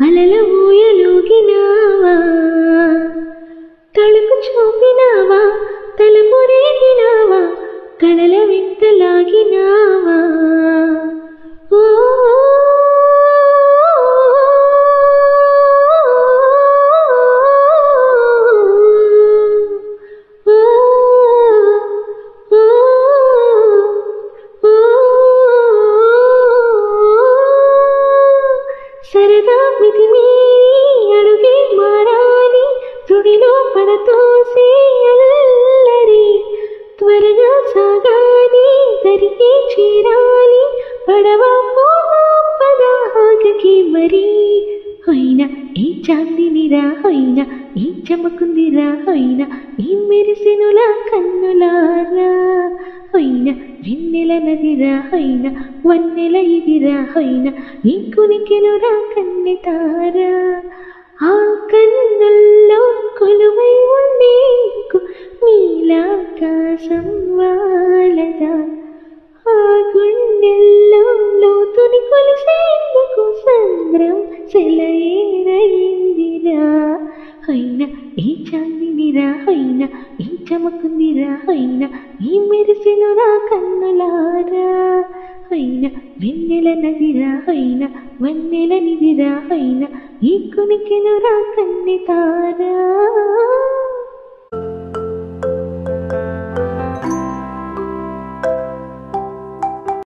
అలల ఊయలూగినావా తలుపు చూపినావా తలుపు రేగినావా కళల వింతలాగినావా ఓ సరదా మితిమీరి అడుగే మారాలి తుడిలో పడతోసి అల్లరి త్వరగా సాగాలి దరికి చేరాలి పడవ పదాకి మరి అయినా ఈ చాందినిరా అయినా ఈ చమకుందిరా అయినా ఈ మెరిసినుల కన్నులారా అయినా వెన్నెల నదిరా అయినా వన్నెల ఇదిరా అయినా ఈ కునికెనురా కన్నెతారా ఆ కన్నుల్లో కొలువై ఉండేందుకు నీలాకాశం వాళ్ళదా ఆ గుండెల్లో లోతుని కొలిసేందుకు సంద్రం సెలయేరయిందిరా అయినా ఈ చాందినిరా అయినా ఈ చమకుందిరా అయినా ఈ మెరిసినురా కన్నులారా అయినా వెన్నెల నదిరా అయినా వన్నెల నిదిరా అయినా ఈ కునికెనురా కన్నెతారా